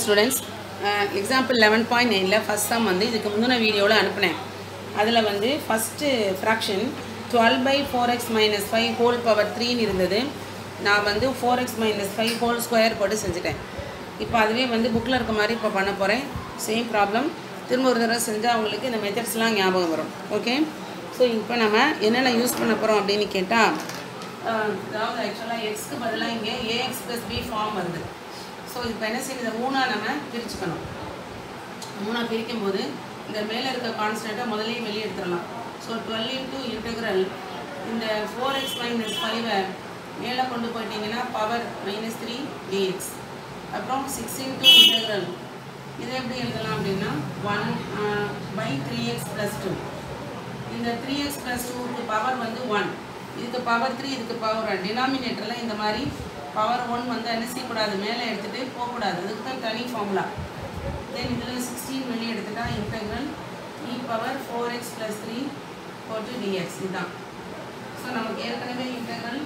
students example eleven point நைனில் first sum வந்து இதுக்கு முந்தின வீடியோவில் அனுப்புனேன் அதில் வந்து first fraction twelve by four x minus five whole power த்ரீன்னு இருந்தது நான் வந்து four x minus five whole square போட்டு செஞ்சுட்டேன் இப்போ அதுவே வந்து புக்கில் இருக்க மாதிரி இப்போ பண்ண போகிறேன் சேம் ப்ராப்ளம் திரும்ப ஒரு தடவை செஞ்சால் அவங்களுக்கு இந்த மெத்தட்ஸ்லாம் ஞாபகம் வரும் ஓகே ஸோ இப்போ நம்ம என்னென்ன யூஸ் பண்ண போகிறோம் அப்படின்னு கேட்டால் அதாவது ஆக்சுவலாக எக்ஸ்க்கு பதிலாக இங்கே ஏஎக்ஸ் ப்ளஸ் பி ஃபார்ம் வருது ஸோ இப்போ என்ன செய்யுது இதை மூணாக நம்ம பிரிச்சுக்கணும் மூணாக பிரிக்கும் போது இந்த மேலே இருக்க கான்ஸ்டண்ட்டை முதல்லயே வெளியே எடுத்துடலாம் ஸோ டுவெல் இன்ட்டு இன்டெக்ரல் இந்த ஃபோர் எக்ஸ் மைனஸ் ஃபைவை மேலே கொண்டு போயிட்டீங்கன்னா பவர் மைனஸ் த்ரீ டிஎக்ஸ் அப்புறம் சிக்ஸ் இன்ட்டு இன்டெக்ரல் இதை எப்படி எழுதலாம் அப்படின்னா one by three x plus two இந்த த்ரீ எக்ஸ் ப்ளஸ் டூக்கு பவர் வந்து ஒன் இதுக்கு பவர் த்ரீ இதுக்கு பவர் ஒன் டினாமினேட்டரில் இந்த மாதிரி பவர் ஒன் வந்து என்ன செய்யக்கூடாது மேலே எடுத்துகிட்டு போகக்கூடாது அதுக்கு தான் தனி ஃபார்முலா தென் இதில் சிக்ஸ்டீன் வெளியே எடுத்துட்டா integral e power four x plus three போட்டு டிஎக்ஸ் இதுதான் ஸோ நமக்கு ஏற்கனவே integral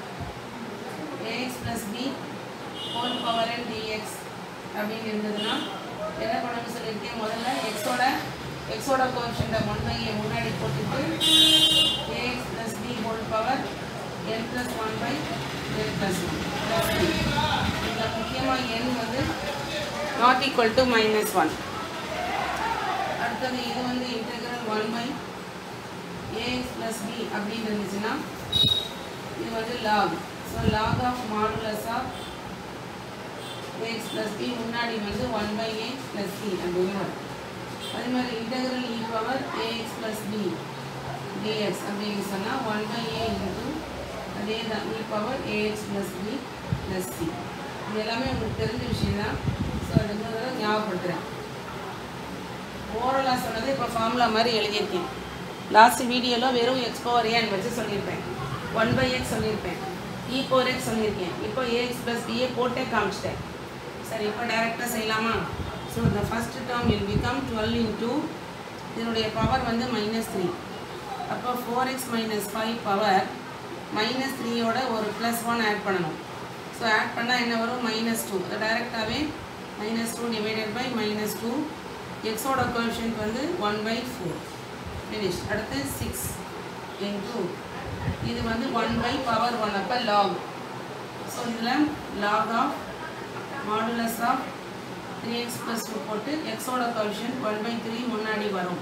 a x plus b whole power n d x அப்படின்னு இருந்ததுன்னா என்ன பண்ணணும்னு சொல்லியிருக்கேன் முதல்ல எக்ஸோட எக்ஸோட கோஷன்ட்டை ஒன் பை ஏ முன்னாடி போட்டுட்டு a x plus b whole power n plus one by n plus one இதில் முக்கியமாக என் வந்து not equal to minus one அடுத்தது இது வந்து integral one by a x plus b அப்படின்னு இருந்துச்சுன்னா இது வந்து log so log of modulus of a x plus b முன்னாடி வந்து one by a plus b அப்படின்னு வரும் அதே மாதிரி integral e power a x plus b d x அப்படின்னு சொன்னால் ஒன் பை ஏ இன்ட்டு அதே தான் e power a x plus b plus c இது எல்லாமே உங்களுக்கு தெரிஞ்ச விஷயம் தான் ஸோ அது இன்னொரு ஞாபகப்படுத்துகிறேன் ஓரலாக சொன்னது இப்போ ஃபார்முலா மாதிரி எழுதியிருக்கேன் லாஸ்ட் வீடியோவில் வெறும் எக்ஸ் பவர் ஏன்னு வச்சு சொல்லியிருப்பேன் ஒன் பை எக்ஸ் சொல்லியிருப்பேன் இ பவர் எக்ஸ் சொல்லியிருக்கேன் இப்போ ஏஎக்ஸ் ப்ளஸ் பிஏ போட்டே காமிச்சிட்டேன் சரி இப்போ டேரெக்டாக செய்யலாமா ஸோ இந்த first term will become twelve into இதனுடைய பவர் வந்து மைனஸ் த்ரீ அப்போ four x minus five power minus த்ரீயோட ஒரு ப்ளஸ் ஒன் ஆட் பண்ணணும் ஸோ ஆட் பண்ணால் என்ன வரும் மைனஸ் டூ அதை டைரெக்டாகவே minus two divided by minus two எக்ஸோட கோஷன்ட் வந்து ஒன் பை ஃபோர் ஃபினிஷ் அடுத்து சிக்ஸ் இன்டூ இது வந்து ஒன் பை பவர் ஒன் அப்போ லாக் ஸோ இதில் log of modulus of three x plus two போட்டு எக்ஸோட கோஷன் ஒன் பை த்ரீ முன்னாடி வரும்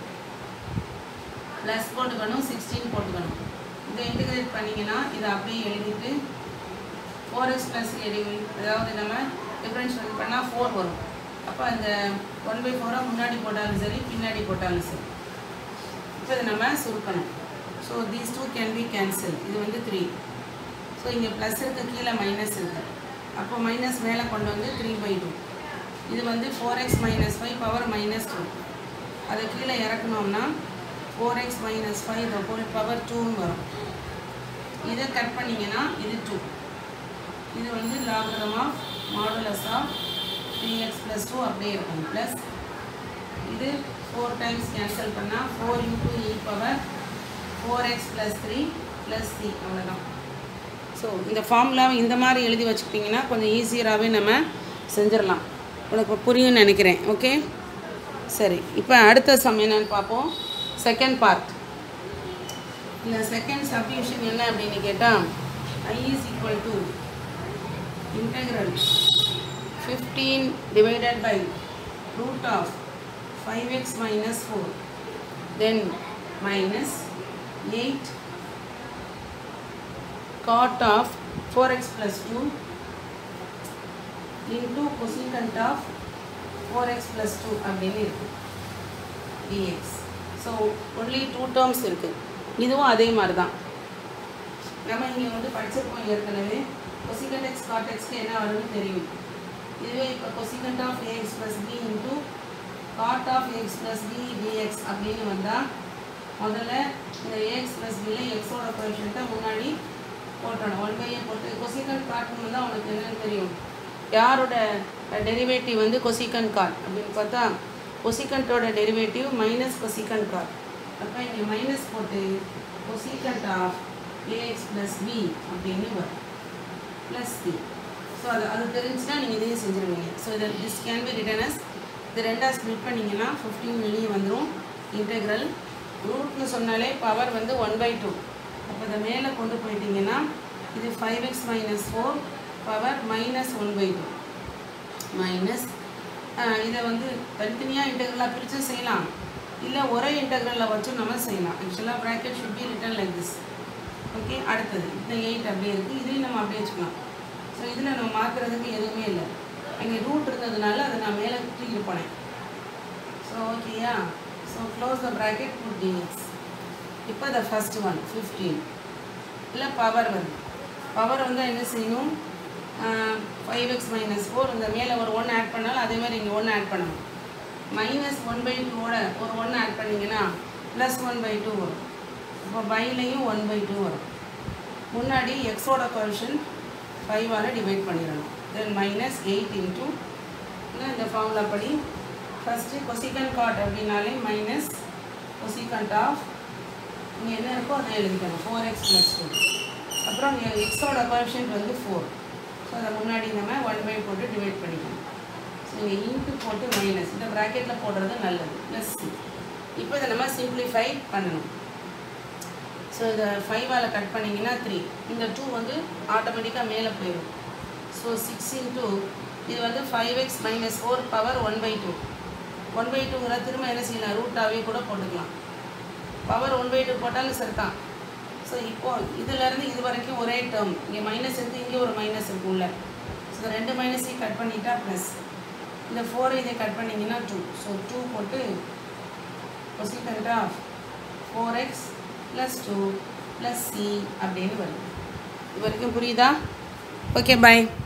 ப்ளஸ் போட்டுக்கணும் சிக்ஸ்டீன் போட்டுக்கணும் இதை இன்டிகிரேட் பண்ணிங்கன்னா இதை அப்படியே எழுதிட்டு ஃபோர் எக்ஸ் ப்ளஸ் எழுதி அதாவது நம்ம டிஃப்ரென்ஷியல் பண்ணால் ஃபோர் வரும் அப்போ அந்த ஒன் பை ஃபோராக முன்னாடி போட்டாலும் சரி பின்னாடி போட்டாலும் சரி இப்போ இதை நம்ம சுருக்கணும் so these two can be cancel இது வந்து த்ரீ ஸோ இங்கே ப்ளஸ் இருக்குது கீழே மைனஸ் இருக்குது அப்போ மைனஸ் மேலே கொண்டு வந்து த்ரீ பை டூ இது வந்து four x minus five power minus two அதை கீழே இறக்கணும்னா four x minus five the whole power டூன்னு வரும் இதை கட் பண்ணிங்கன்னா இது டூ இது வந்து logarithm of modulus of three x plus two அப்படியே இருக்கும் ப்ளஸ் இது ஃபோர் டைம்ஸ் கேன்சல் பண்ணால் four into e power four x plus three plus c அவ்வளோதான் ஸோ இந்த ஃபார்முலாவை இந்த மாதிரி எழுதி வச்சுக்கிட்டிங்கன்னா கொஞ்சம் ஈஸியராகவே நம்ம செஞ்சிடலாம் உனக்கு புரியும்னு நினைக்கிறேன் ஓகே சரி இப்போ அடுத்த சம் என்னன்னு பார்ப்போம் செகண்ட் பார்ட் இந்த செகண்ட் சப்டிவிஷன் என்ன அப்படின்னு கேட்டால் I is equal to integral fifteen divided by root of five x minus four then minus eight cot of 4x plus 2 into cosecant of 4x plus 2 அப்படின்னு இருக்கு dx so only two terms இருக்குது இதுவும் அதே மாதிரி தான் நம்ம இங்கே வந்து படிச்சிருப்போம் ஏற்கனவே கொசிகண்ட் எக்ஸ் காட் எக்ஸ்க்கு என்ன வரும்னு தெரியும் இதுவே இப்போ cosecant of a x plus b into cot of a x plus b d x அப்படின்னு வந்தால் முதல்ல இந்த ஏஎக்ஸ் ப்ளஸ் பியில் எக்ஸோட கொஷன்ட்டை முன்னாடி போட்டணும் ஒன் பையை போட்டு கொசிகன் காட்னு தான் உனக்கு என்னன்னு தெரியும் யாரோட டெரிவேட்டிவ் வந்து கொசிகன் காட் அப்படின்னு பார்த்தா கொசிகண்ட்டோட டெரிவேட்டிவ் மைனஸ் கொசிகன் காட் அப்போ இங்கே மைனஸ் போட்டு cosecant of a x plus b அப்படின்னு வரும் ப்ளஸ் பி ஸோ அது அது தெரிஞ்சுன்னா நீங்கள் இதையும் செஞ்சுருவீங்க ஸோ இது this can be written as இது ரெண்டாக ஸ்ப்ளிட் பண்ணிங்கன்னா ஃபிஃப்டீன் வெளியே வந்துடும் இன்டெக்ரல் ரூட்னு சொன்னாலே பவர் வந்து ஒன் பை டூ அப்போ இதை மேலே கொண்டு போயிட்டீங்கன்னா இது five x minus four power minus one by two minus இதை வந்து தனித்தனியாக இன்டெக்ரலாக பிரித்து செய்யலாம் இல்லை ஒரே இன்டெக்ரலில் வச்சும் நம்ம செய்யலாம் ஆக்சுவலாக bracket should be written like this okay அடுத்தது இந்த எயிட் அப்படியே இருக்குது இதையும் நம்ம அப்படியே வச்சுக்கலாம் ஸோ இதில் நம்ம மாற்றுறதுக்கு எதுவுமே இல்லை அங்கே ரூட் இருந்ததுனால அதை நான் மேலே தூக்கிட்டு போனேன் ஸோ ஓகேயா so close the bracket put d x இப்போ த ஃபஸ்ட் ஒன் ஃபிஃப்டீன் இல்லை பவர் வருது பவர் வந்து என்ன செய்யணும் ஃபைவ் எக்ஸ் மைனஸ் ஃபோர் இந்த மேலே ஒரு ஒன் ஆட் பண்ணாலும் அதே மாதிரி இங்கே ஒன்று ஆட் பண்ணணும் மைனஸ் ஒன் பை டூவோட ஒரு ஒன்று ஆட் பண்ணிங்கன்னா ப்ளஸ் ஒன் பை டூ வரும் இப்போ பைலையும் ஒன் பை டூ வரும் முன்னாடி எக்ஸோட கொஷன் ஃபைவால் டிவைட் பண்ணிடணும் தென் மைனஸ் எயிட் இன்ட்டு இந்த ஃபார்முலா படி ஃபஸ்ட்டு கொசிகன் காட் அப்படின்னாலே மைனஸ் கொசிகண்ட் ஆஃப் இங்கே என்ன இருக்கோ அதை எழுதிக்கணும் ஃபோர் எக்ஸ் ப்ளஸ் டூ அப்புறம் இங்கே எக்ஸோட கோஎஃபிஷியன்ட் வந்து ஃபோர் ஸோ அதை முன்னாடி நம்ம ஒன் பை போட்டு டிவைட் பண்ணிக்கணும் ஸோ இங்கே இன்ட்டு போட்டு மைனஸ் இந்த ப்ராக்கெட்டில் போடுறது நல்லது ப்ளஸ் சி இப்போ இதை நம்ம சிம்பிளிஃபை பண்ணணும் ஸோ இதை ஃபைவால் கட் பண்ணிங்கன்னா த்ரீ இந்த டூ வந்து ஆட்டோமேட்டிக்காக மேலே போயிடும் ஸோ சிக்ஸ் இன்ட்டு இது வந்து five x minus four power one by two one by டூங்கிற திரும்ப என்ன செய்யலாம் ரூட்டாகவே கூட போட்டுக்கலாம் பவர் ஒன் பை டூ போட்டாலும் சரிதான் ஸோ இப்போ இதுலேருந்து இது வரைக்கும் ஒரே டேர்ம் இங்கே மைனஸ் இருக்குது இங்கே ஒரு மைனஸ் இருக்கும்ல ஸோ ரெண்டு மைனஸையும் கட் பண்ணிட்டா ப்ளஸ் இந்த ஃபோரை இதை கட் பண்ணிங்கன்னா டூ ஸோ டூ போட்டு cosecant of four x plus two plus c அப்படின்னு வருது இது வரைக்கும் புரியுதா ஓகே பாய்